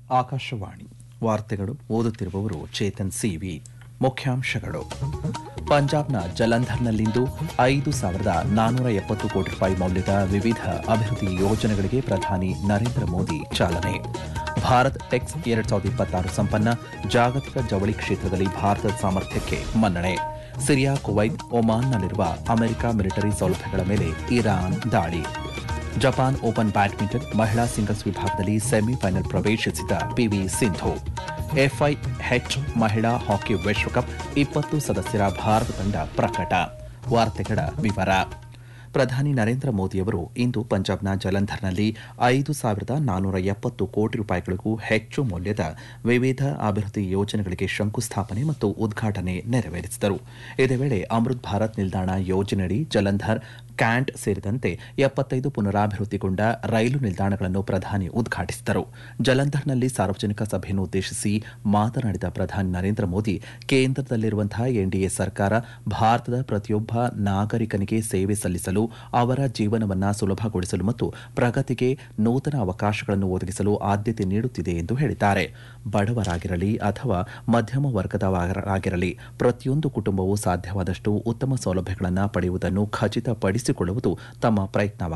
ಆಕಾಶವಾಣಿ ವಾರ್ತೆಗಳು ಓದುತ್ತಿರುವವರು ಚೇತನ್ ಸಿವಿ ಮುಖ್ಯಾಂಶಗಳು ಪಂಜಾಬ್ನ ಜಲಂಧರ್ನಲ್ಲಿಂದು ಐದು ಸಾವಿರದ ನಾನ್ನೂರ ಎಪ್ಪತ್ತು ಕೋಟಿ ರೂಪಾಯಿ ಮೌಲ್ಯದ ವಿವಿಧ ಅಭಿವೃದ್ಧಿ ಯೋಜನೆಗಳಿಗೆ ಪ್ರಧಾನಿ ನರೇಂದ್ರ ಮೋದಿ ಚಾಲನೆ ಭಾರತ್ ಟೆಕ್ಸ್ ಎರಡ್ ಸಾವಿರದ ಇಪ್ಪತ್ತಾರು ಸಂಪನ್ನ ಜಾಗತಿಕ ಜವಳಿ ಕ್ಷೇತ್ರದಲ್ಲಿ ಭಾರತದ ಸಾಮರ್ಥ್ಯಕ್ಕೆ ಮನ್ನಣೆ ಸಿರಿಯಾ ಕುವೈತ್ ಒಮಾನ್ನಲ್ಲಿರುವ ಅಮೆರಿಕ ಮಿಲಿಟರಿ ಸೌಲಭ್ಯಗಳ ಮೇಲೆ ಇರಾನ್ ದಾಳಿ ಜಪಾನ್ ಓಪನ್ ಬ್ಯಾಡ್ಮಿಂಟನ್ ಮಹಿಳಾ ಸಿಂಗಲ್ಸ್ ವಿಭಾಗದಲ್ಲಿ ಸೆಮಿಫೈನಲ್ ಪ್ರವೇಶಿಸಿದ ಪಿವಿ ಸಿಂಧು ಎಫ್ಐಎಚ್ ಮಹಿಳಾ ಹಾಕಿ ವಿಶ್ವಕಪ್ ಇಪ್ಪತ್ತು ಸದಸ್ಯರ ಭಾರತ ತಂಡ ಪ್ರಕಟ ವಾರ್ತೆಗಳ ವಿವರ ಪ್ರಧಾನಿ ನರೇಂದ್ರ ಮೋದಿಯವರು ಇಂದು ಪಂಜಾಬ್ನ ಜಲಂಧರ್ನಲ್ಲಿ ಐದು ಸಾವಿರದ ನಾನ್ನೂರ ಎಪ್ಪತ್ತು ಕೋಟಿ ರೂಪಾಯಿಗಳಿಗೂ ಹೆಚ್ಚು ಮೌಲ್ಯದ ವಿವಿಧ ಅಭಿವೃದ್ಧಿ ಯೋಜನೆಗಳಿಗೆ ಶಂಕುಸ್ಥಾಪನೆ ಮತ್ತು ಉದ್ಘಾಟನೆ ನೆರವೇರಿಸಿದರು ಇದೇ ವೇಳೆ ಅಮೃತ್ ಭಾರತ್ ನಿಲ್ದಾಣ ಯೋಜನೆಯಡಿ ಜಲಂಧರ್ ಕ್ಯಾಂಟ್ ಸೇರಿದಂತೆ ಎಪ್ಪತ್ತೈದು ಪುನರಾಭಿವೃದ್ಧಿಗೊಂಡ ರೈಲು ನಿಲ್ದಾಣಗಳನ್ನು ಪ್ರಧಾನಿ ಉದ್ಘಾಟಿಸಿದರು ಜಲಂಧರ್ನಲ್ಲಿ ಸಾರ್ವಜನಿಕ ಸಭೆಯನ್ನು ಉದ್ದೇಶಿಸಿ ಮಾತನಾಡಿದ ಪ್ರಧಾನಿ ನರೇಂದ್ರ ಮೋದಿ ಕೇಂದ್ರದಲ್ಲಿರುವಂತಹ ಎನ್ಡಿಎ ಸರ್ಕಾರ ಭಾರತದ ಪ್ರತಿಯೊಬ್ಬ ನಾಗರಿಕನಿಗೆ ಸೇವೆ ಸಲ್ಲಿಸಲು ಅವರ ಜೀವನವನ್ನು ಸುಲಭಗೊಳಿಸಲು ಮತ್ತು ಪ್ರಗತಿಗೆ ನೂತನ ಅವಕಾಶಗಳನ್ನು ಒದಗಿಸಲು ಆದ್ಯತೆ ನೀಡುತ್ತಿದೆ ಎಂದು ಹೇಳಿದ್ದಾರೆ ಬಡವರಾಗಿರಲಿ ಅಥವಾ ಮಧ್ಯಮ ವರ್ಗದವರಾಗಿರಲಿ ಪ್ರತಿಯೊಂದು ಕುಟುಂಬವೂ ಸಾಧ್ಯವಾದಷ್ಟು ಉತ್ತಮ ಸೌಲಭ್ಯಗಳನ್ನು ಪಡೆಯುವುದನ್ನು ಖಚಿತಪಡಿಸಿಕೊಳ್ಳುವುದು ತಮ್ಮ ಪ್ರಯತ್ನವಾಗಿದೆ